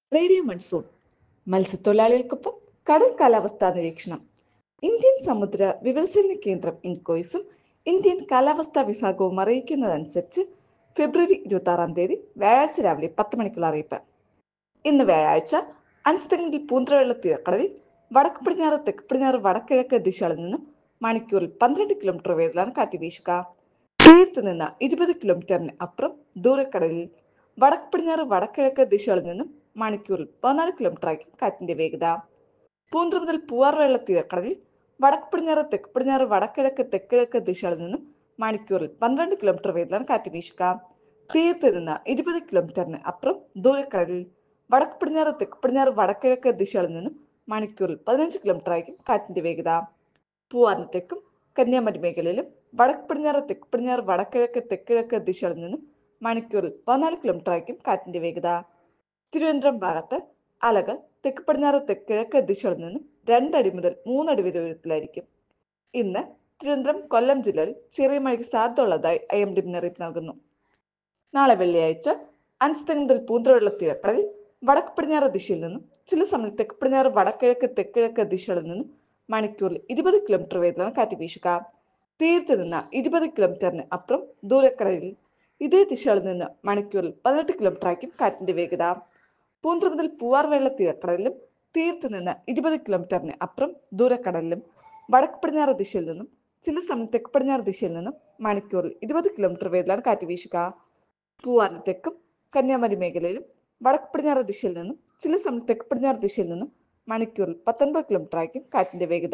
radio monsoon മത്സ്യത്തൊഴിലാളികൾക്കൊപ്പം കടൽ കാലാവസ്ഥാ നിരീക്ഷണം ഇന്ത്യൻ സമുദ്ര വിവരസേന കേന്ദ്രം ഇൻകോയ്സും ഇന്ത്യൻ കാലാവസ്ഥാ വിഭാഗവും അറിയിക്കുന്നതനുസരിച്ച് ഫെബ്രുവരി ഇരുപത്തി ആറാം തീയതി വ്യാഴാഴ്ച രാവിലെ പത്ത് മണിക്കുള്ള അറിയിപ്പ് ഇന്ന് വ്യാഴാഴ്ച അഞ്ചുതെങ്ങിൽ പൂന്തറവെള്ള തീരക്കടലിൽ വടക്ക് പടിഞ്ഞാറ് തെക്ക് പടിഞ്ഞാറ് വടക്കിഴക്ക് ദിശകളിൽ നിന്നും മണിക്കൂറിൽ പന്ത്രണ്ട് കിലോമീറ്റർ വേഗത്തിലാണ് കാറ്റ് വീശുക തീരത്ത് നിന്ന് ഇരുപത് കിലോമീറ്ററിന് അപ്പുറം ദൂരക്കടലിൽ വടക്ക് പടിഞ്ഞാറ് വടക്കിഴക്ക് ദിശകളിൽ നിന്നും മണിക്കൂറിൽ പതിനാല് കിലോമീറ്റർ ആയിരിക്കും കാറ്റിന്റെ വേഗത പൂന്തറ മുതൽ പൂവാർവെള്ള തീരക്കടലിൽ വടക്ക് പടിഞ്ഞാറ് തെക്ക് പടിഞ്ഞാറ് വടക്കിഴക്ക് തെക്കിഴക്ക് ദിശകളിൽ നിന്നും മണിക്കൂറിൽ പന്ത്രണ്ട് കിലോമീറ്റർ വേഗത്തിലാണ് കാറ്റ് വീശുക തീരത്ത് നിന്ന് ഇരുപത് കിലോമീറ്ററിന് അപ്പുറം ദൂരക്കടലിൽ വടക്ക് പടിഞ്ഞാറ് തെക്ക് പടിഞ്ഞാറ് വടക്കിഴക്ക് ദിശകളിൽ നിന്നും മണിക്കൂറിൽ പതിനഞ്ച് കിലോമീറ്റർ ആയിരിക്കും കാറ്റിന്റെ വേഗത പൂവാറിന് തെക്കും കന്യാകുമാരി മേഖലയിലും വടക്ക് പടിഞ്ഞാറ് തെക്ക് പടിഞ്ഞാറ് വടക്കിഴക്ക് തെക്കിഴക്ക് ദിശകളിൽ നിന്നും മണിക്കൂറിൽ പതിനാല് കിലോമീറ്റർ ആയിരിക്കും കാറ്റിന്റെ വേഗത തിരുവനന്തപുരം ഭാഗത്ത് അലകൾ തെക്ക് പടിഞ്ഞാറ് തെക്കിഴക്ക് ദിശകളിൽ നിന്നും രണ്ടടി മുതൽ മൂന്നടി വരെ ഉയരത്തിലായിരിക്കും ഇന്ന് തിരുവനന്തപുരം കൊല്ലം ജില്ലകളിൽ ചെറിയ മഴയ്ക്ക് സാധ്യതയുള്ളതായി ഐ എം ഡി മുന്നറിയിപ്പ് നൽകുന്നു നാളെ വെള്ളിയാഴ്ച അഞ്ചുതെങ്ങ് മുതൽ പൂന്തറവെള്ള തീരക്കടലിൽ വടക്ക് പടിഞ്ഞാറ് ദിശയിൽ നിന്നും ചില സമയം തെക്ക് പടിഞ്ഞാറ് വടക്കിഴക്ക് തെക്കിഴക്ക് ദിശകളിൽ നിന്നും മണിക്കൂറിൽ ഇരുപത് കിലോമീറ്റർ വേഗത്തിലാണ് കാറ്റ് വീശുക തീരത്ത് നിന്ന് ഇരുപത് കിലോമീറ്ററിന് അപ്പുറം ദൂരക്കടലിൽ ഇതേ ദിശകളിൽ നിന്ന് മണിക്കൂറിൽ പതിനെട്ട് കിലോമീറ്റർ ആയിരിക്കും കാറ്റിന്റെ വേഗത പൂന്തറ മുതൽ പൂവാർ വെള്ള തീരക്കടലിലും തീരത്ത് നിന്ന് ഇരുപത് കിലോമീറ്ററിന് അപ്പുറം ദൂരക്കടലിലും വടക്ക് പടിഞ്ഞാറ് ദിശയിൽ നിന്നും ചില സമയം തെക്ക് പടിഞ്ഞാറ് ദിശയിൽ നിന്നും മണിക്കൂറിൽ ഇരുപത് കിലോമീറ്റർ വേഗത്തിലാണ് കാറ്റ് വീശുക പൂവാറിന് തെക്കും കന്യാകുമാരി മേഖലയിലും വടക്ക് പടിഞ്ഞാറ് ദിശയിൽ നിന്നും ചില സമയം തെക്ക് പടിഞ്ഞാറ് ദിശയിൽ നിന്നും മണിക്കൂറിൽ പത്തൊൻപത് കിലോമീറ്റർ ആയിരിക്കും കാറ്റിന്റെ വേഗത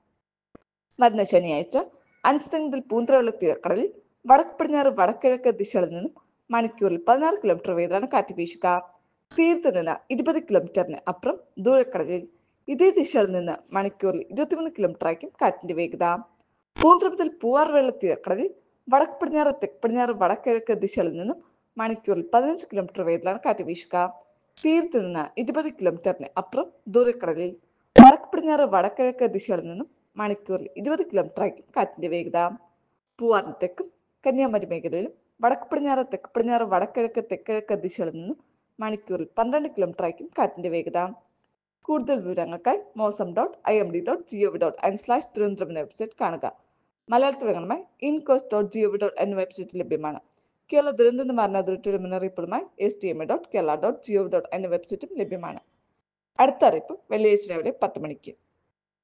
വരുന്ന ശനിയാഴ്ച അഞ്ചുതെങ്ങ് മുതൽ പൂന്തറവെള്ള തീരക്കടലിൽ വടക്ക് പടിഞ്ഞാറ് വടക്കിഴക്ക് ദിശകളിൽ നിന്നും മണിക്കൂറിൽ പതിനാറ് കിലോമീറ്റർ വേഗത്തിലാണ് കാറ്റ് വീശുക തീരത്ത് നിന്ന് ഇരുപത് കിലോമീറ്ററിന് അപ്പുറം ദൂരക്കടലിൽ ഇതേ ദിശയിൽ നിന്ന് മണിക്കൂറിൽ ഇരുപത്തിമൂന്ന് കിലോമീറ്റർ ആയിരിക്കും കാറ്റിന്റെ വേഗത പൂന്തറ മുതൽ പൂവാർ വെള്ള തീരക്കടലിൽ വടക്ക് പടിഞ്ഞാറ് തെക്ക് പടിഞ്ഞാറ് വടക്കിഴക്ക് ദിശകളിൽ നിന്നും മണിക്കൂറിൽ പതിനഞ്ച് കിലോമീറ്റർ വേഗത്തിലാണ് കാറ്റ് വീശുക തീരത്ത് നിന്ന് ഇരുപത് കിലോമീറ്ററിന് അപ്പുറം ദൂരക്കടലിൽ വടക്ക് പടിഞ്ഞാറ് വടക്കിഴക്ക് ദിശകളിൽ നിന്നും മണിക്കൂറിൽ ഇരുപത് കിലോമീറ്റർ ആയിരിക്കും കാറ്റിന്റെ വേഗത പൂവാറിന് തെക്കും കന്യാകുമാരി മേഖലയിലും വടക്ക് പടിഞ്ഞാറ് തെക്ക് പടിഞ്ഞാറ് വടക്കിഴക്ക് തെക്കിഴക്ക് ദിശകളിൽ നിന്നും മണിക്കൂറിൽ പന്ത്രണ്ട് കിലോമീറ്റർ ആയിരിക്കും കാറ്റിന്റെ വേഗത കൂടുതൽ വിവരങ്ങൾക്കായി mausam dot I M D dot G O V dot N slash Thiruvananthapuram എന്ന വെബ്സൈറ്റ് കാണുക മലയാളത്തിൽ വേണമായി INCOIS dot G O V dot എന്ന വെബ്സൈറ്റ് ലഭ്യമാണ് കേരള ദുരന്ത നിവാരണ അതോറിറ്റിയുടെ മുന്നറിയിപ്പുകളുമായി S T M A dot Kerala dot G O V dot എന്ന വെബ്സൈറ്റും ലഭ്യമാണ് അടുത്ത അറിയിപ്പ് വെള്ളിയാഴ്ച രാവിലെ പത്ത് മണിക്ക്